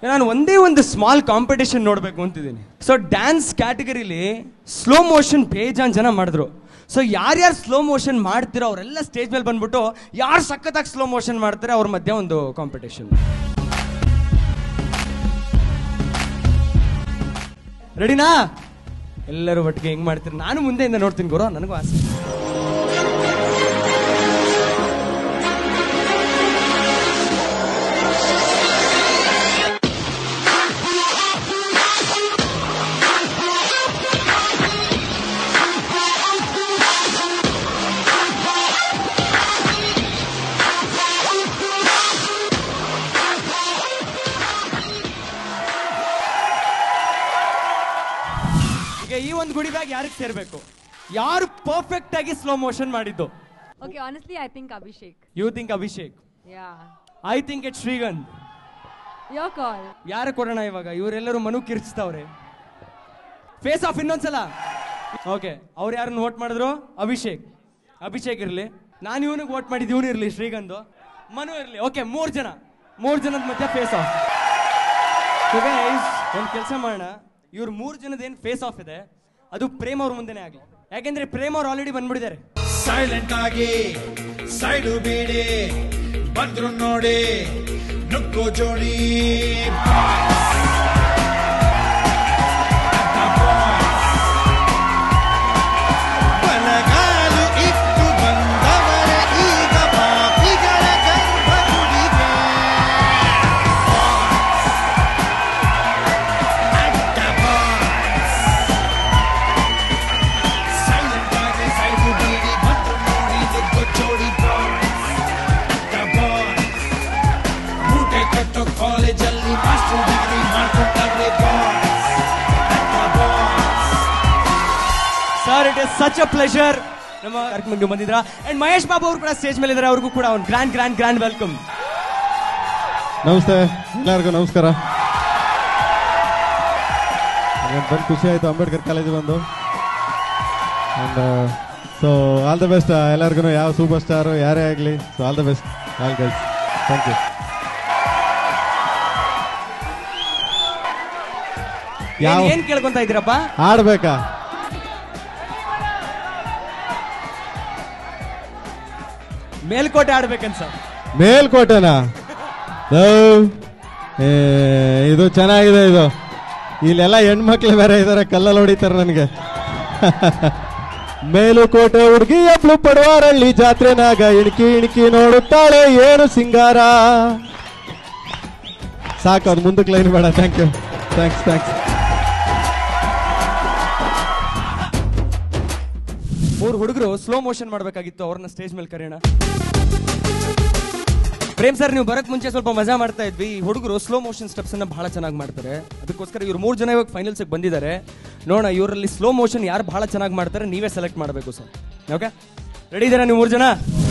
ನಾನು ಒಂದೇ ಒಂದು ಸ್ಮಾಲ್ ಕಾಂಪಿಟೇಷನ್ ನೋಡಬೇಕು ಅಂತಿದ್ದೀನಿ ಸೊ ಡ್ಯಾನ್ಸ್ ಕ್ಯಾಟಗರಿಲಿ ಸ್ಲೋ ಮೋಷನ್ ಬೇಜಾನ್ ಜನ ಮಾಡಿದ್ರು ಸೊ ಯಾರ್ಯಾರು ಸ್ಲೋ ಮೋಷನ್ ಮಾಡ್ತಿರೋ ಅವರೆಲ್ಲ ಸ್ಟೇಜ್ ಮೇಲೆ ಬಂದ್ಬಿಟ್ಟು ಯಾರು ಸಖತ್ತಾಗಿ ಸ್ಲೋ ಮೋಷನ್ ಮಾಡ್ತಾರೆ ಅವ್ರ ಮಧ್ಯೆ ಒಂದು ಕಾಂಪಿಟೇಷನ್ ರೆಡಿನಾ ಎಲ್ಲರೂ ಒಟ್ಟಿಗೆ ಹೆಂಗ್ ಮಾಡ್ತೀರಿ ನಾನು ಮುಂದೆಯಿಂದ ನೋಡ್ತೀನಿ ಗುರು ನನಗೂ ಆಸೆ ಈಗ ಈ ಒಂದು ಗುಡಿ ಬ್ಯಾಗ್ ಯಾರಿಗೆ ಸೇರ್ಬೇಕು ಯಾರು ಪರ್ಫೆಕ್ಟ್ ಆಗಿ ಸ್ಲೋ ಮೋಷನ್ ಮಾಡಿದ್ದು Okay, honestly, I think Abhishek. You think Abhishek Yeah. I think it Shrigandh Your call. ಯಾರು ಕೊಡೋಣ ಇವಾಗ ಇವರೆಲ್ಲರೂ ಮನು ಕಿರ್ಚ್ತಾವ್ರೆ ಫೇಸ್ ಆಫ್ ಇನ್ನೊಂದ್ಸಲ ಓಕೆ ಅವ್ರು ಯಾರನ್ನ ವೋಟ್ ಮಾಡಿದ್ರು ಅಭಿಷೇಕ್ ಅಭಿಷೇಕ್ ಇರಲಿ ನಾನು ಇವನಿಗೆ ವೋಟ್ ಮಾಡಿದ್ದು ಇವನು ಇರಲಿ ಶ್ರೀಗಂಧು ಮನು ಇರಲಿ ಓಕೆ ಮೂರು ಜನ ಮೂರು ಜನದ ಮಧ್ಯೆ ಫೇಸ್ ಆಫ್ ಒಂದು ಕೆಲಸ ಮಾಡೋಣ ಇವ್ರು ಮೂರು ಜನದ ಏನು ಫೇಸ್ ಆಫ್ ಇದೆ ಅದು ಪ್ರೇಮ್ ಅವ್ರ ಮುಂದೆನೇ ಆಗಲಿ ಯಾಕೆಂದ್ರೆ ಪ್ರೇಮ್ ಅವ್ರು ಆಲ್ರೆಡಿ ಬಂದ್ಬಿಟ್ಟಿದ್ದಾರೆ ಸೈಲೆಂಟ್ ಆಗಿ ಸೈಡು ಬೇಡಿ ಬಂದ್ರು ನೋಡಿ ನುಗ್ಗೋ ಜೋಡಿ ಬಲಗಾಲು ಇಟ್ಟು ಬಂದವರೇ ಈಗ ಪಾಪಿಗಳ ಗರ್ಭಗುಡಿಗೆ ಅಡ್ಡ ಬಾಯ್ಸ್ ಸೈಲೆಂಟ್ ಆಗಿ ಸೈಡು ಬೀಡಿ ಬಂದ್ರು ನೋಡಿ ನುಗ್ಗೋ ಜೋಡಿ ಬಾಯ್ಸ್ ಅಡ್ಡ ಬಾಯ್ಸ್ ಮೂಟೆ ಕಟ್ಟೋ ಕಾಲೇಜಲ್ಲಿ ಮಾಸ್ಟರ್ ಡಿಗ್ರಿ ಮಾಡ್ಕೊಂಡವ್ರೆ ಬಾಯ್ಸ್ ಅಡ್ಡ boys sir it is such a pleasure ನಮ್ಮ ಕಾರ್ಯಕ್ರಮಕ್ಕೆ ಬಂದಿದ್ರ ಅಂಡ್ ಮಹೇಶ್ ಬಾಬು ಅವರು ಕೂಡ ಸ್ಟೇಜ್ ಮೇಲೆ ಇದ್ದಾರೆ ಅವ್ರಿಗೂ ಕೂಡ ಒಂದು ಗ್ರ್ಯಾಂಡ್ ಗ್ರ್ಯಾಂಡ್ ಗ್ರ್ಯಾಂಡ್ ವೆಲ್ಕಮ್ ನಮಸ್ತೆ ಎಲ್ಲರಿಗೂ ನಮಸ್ಕಾರ ನನಗೆ ಬಂದು ಖುಷಿ ಆಯಿತು ಅಂಬೇಡ್ಕರ್ ಕಾಲೇಜ್ ಬಂದು and so all the best ಎಲ್ಲರಿಗೂ ಯಾವ ಸೂಪರ್ ಸ್ಟಾರು ಯಾರೇ ಆಗಲಿ so all the best all guys thank you ಯಾವ ಏನ್ ಕೇಳ್ಕೊಂತ ಇದ್ದೀರಪ್ಪ ಆಡ್ಬೇಕಾ ಮೇಲ್ಕೋಟೆ ಆಡ್ಬೇಕನ್ ಸರ್ ಮೇಲ್ಕೋಟೆನಾ ಲವ್, ಏ, ಇದು ಚೆನ್ನಾಗಿದೆ ಇದು ಇಲ್ಲೆಲ್ಲ ಹೆಣ್ಮಕ್ಳು ಬೇರೆ ಇದಾರೆ ಕಲ್ಲಲ್ಲಿ ಹೊಡಿತಾರೆ ನನಗೆ ಮೇಲುಕೋಟೆ ಹುಡುಗಿ ಎಬ್ಳು ಪಡುವಾರಳ್ಳಿ ಜಾತ್ರೆನಾಗ ಇಣಕಿ ಇಣಕಿ ನೋಡುತ್ತಾಳೆ ಏನು ಸಿಂಗಾರ ಸಾಕು ಅದು ಮುಂದಕ್ಕೆ ಲೈನ್ ಬೇಡ ಥ್ಯಾಂಕ್ ಯು ಥ್ಯಾಂಕ್ಸ್ ಥ್ಯಾಂಕ್ಸ್ ಮೂರು ಹುಡುಗರು ಸ್ಲೋ ಮೋಷನ್ ಮಾಡ್ಬೇಕಾಗಿತ್ತು ಅವ್ರನ್ನ ಸ್ಟೇಜ್ ಮೇಲೆ ಕರೆಯೋಣ ಪ್ರೇಮ್ ಸರ್ ನೀವು ಬರಕ್ ಮುಂಚೆ ಸ್ವಲ್ಪ ಮಜಾ ಮಾಡ್ತಾ ಇದ್ವಿ ಈ ಹುಡುಗರು ಸ್ಲೋ ಮೋಷನ್ ಸ್ಟೆಪ್ಸ್ ಅನ್ನ ಬಹಳ ಚೆನ್ನಾಗಿ ಮಾಡ್ತಾರೆ ಅದಕ್ಕೋಸ್ಕರ ಇವ್ರು ಮೂರು ಜನ ಇವಾಗ ಫೈನಲ್ಸ್ ಬಂದಿದ್ದಾರೆ ನೋಡೋಣ ಇವರಲ್ಲಿ ಸ್ಲೋ ಮೋಷನ್ ಯಾರು ಬಹಳ ಚೆನ್ನಾಗಿ ಮಾಡ್ತಾರೆ ನೀವೇ ಸೆಲೆಕ್ಟ್ ಮಾಡಬೇಕು ಸರ್ ಓಕೆ ರೆಡಿ ಇದ್ದೀರಾ ನೀವು ಮೂರು ಜನ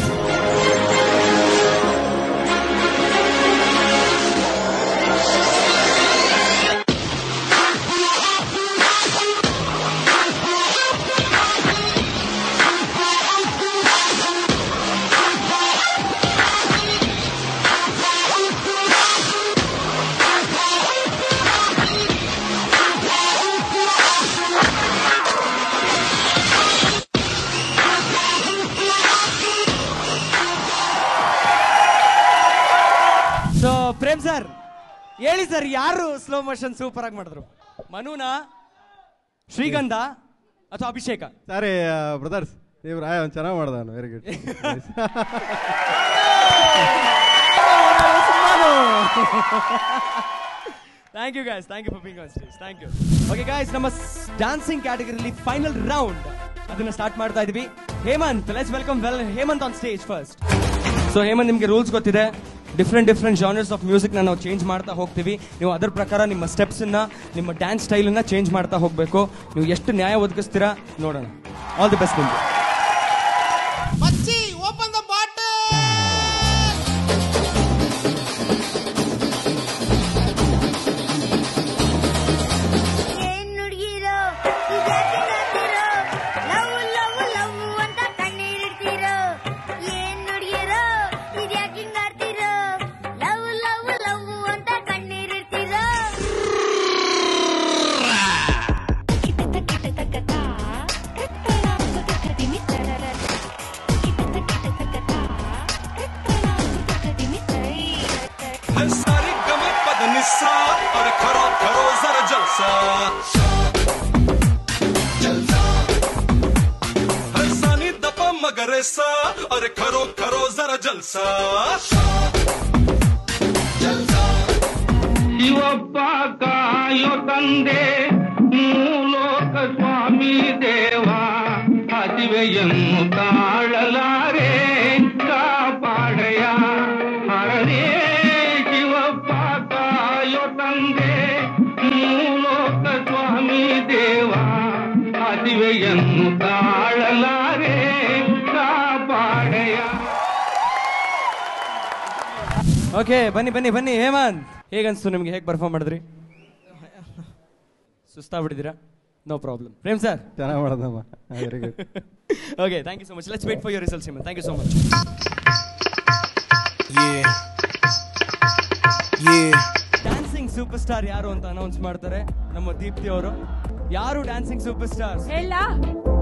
ಸೊ ಪ್ರೇಮ್ ಸರ್ ಹೇಳಿ ಸರ್ ಯಾರು ಸ್ಲೋ ಮೋಷನ್ ಸೂಪರ್ ಆಗಿ ಮಾಡಿದ್ರು ಮನುನಾ ಶ್ರೀಗಂಧ ಅಥವಾ ಅಭಿಷೇಕ ಸಾರಿ ಬ್ರದರ್ಸ್ ಇವ್ರು ಒಂದು ಚೆನ್ನಾಗಿ ಮಾಡ್ದ very good thank you guys thank you for being on stage thank you okay guys ನಮ್ಮ ಡ್ಯಾನ್ಸಿಂಗ್ ಕ್ಯಾಟಗರಿಲಿ ಫೈನಲ್ ರೌಂಡ್ ಅದನ್ನ ಸ್ಟಾರ್ಟ್ ಮಾಡ್ತಾ ಇದೀವಿ Hemant let's welcome well Hemant on stage first so Hemant ನಿಮಗೆ ರೂಲ್ಸ್ ಗೊತ್ತಿದೆ ಡಿಫ್ರೆಂಟ್ ಡಿಫ್ರೆಂಟ್ ಜಾನರ್ಸ್ ಆಫ್ ಮ್ಯೂಸಿಕ್ನ ನಾವು change ಮಾಡ್ತಾ ಹೋಗ್ತೀವಿ ನೀವು ಅದರ ಪ್ರಕಾರ ನಿಮ್ಮ ಸ್ಟೆಪ್ಸನ್ನ ನಿಮ್ಮ ಡ್ಯಾನ್ಸ್ ಸ್ಟೈಲನ್ನ ಚೇಂಜ್ ಮಾಡ್ತಾ ಹೋಗಬೇಕು ನೀವು ಎಷ್ಟು ನ್ಯಾಯ ಒದಗಿಸ್ತೀರಾ ನೋಡೋಣ ಆಲ್ ದಿ ಬೆಸ್ಟ್ ನಿಮಗೆ ಮಚ್ಚಿ ಓಪನ್ ದ ಬಾಟಲ್ ಏನ್ ನುಡ್ಗಿರೋ ಇದ್ಯಾಕೆ ನಗ್ತಿರೋ ಲವ್ ಲವ್ ಲವ್ ಅಂತ ಕಣ್ಣೀರಿಡ್ತಿರೋ ಏನ್ ನುಡ್ಗಿರೋ ಇದ್ಯಾಕೆ ಹಿಂಗಾಡ್ತಿರೋ ಲವ್ ಲವ್ ಲವ್ ಅಂತ ಕಣ್ಣೀರಿಡ್ತಿರೋ रेसा अरे करो करो जरा जलसा ಶಿವಪ್ಪ ಕಾಯೋ ತಂದೆ ಮೂಲೋಕ ಸ್ವಾಮಿ ದೇವ ಹಸಿವೆಯನ್ನು ತಾಳಲಾರೆ ಕಾಪಾಡಯ ಹರೇ ಶಿವಪ್ಪ ಕಾಯೋ ತಂದೆ ಮೂಲೋಕ ಸ್ವಾಮಿ ದೇವ ಹಸಿವೆಯನ್ನು ತಾಳಲಾರೆ ಕಾಪಾಡಯ ಓಕೆ ಬನ್ನಿ ಬನ್ನಿ ಬನ್ನಿ ಹೇಮಂತ್ ಹೇಗನ್ಸ್ತು ನಿಮ್ಗೆ ಹೇಗೆ ಪರ್ಫಾರ್ಮ್ ಮಾಡಿದ್ರಿ ಸುಸ್ತಾಗ್ಬಿಟ್ಟಿದ್ದೀರಾ ನೋ ಪ್ರಾಬ್ಲಮ್ ಪ್ರೇಮ್ ಸರ್ ಚೆನ್ನಾಗಿ ಮಾಡೋದಮ್ಮ very good okay thank you so much let's wait for your results Hemant thank you so much Yeah. Yeah. Dancing super star ಯಾರು ಅಂತ ಅನೌನ್ಸ್ ಮಾಡ್ತಾರೆ ನಮ್ಮ ದೀಪ್ತಿ ಅವರು ಯಾರು ಡ್ಯಾನ್ಸಿಂಗ್ ಸೂಪರ್ ಸ್ಟಾರ್ ಹೇಳ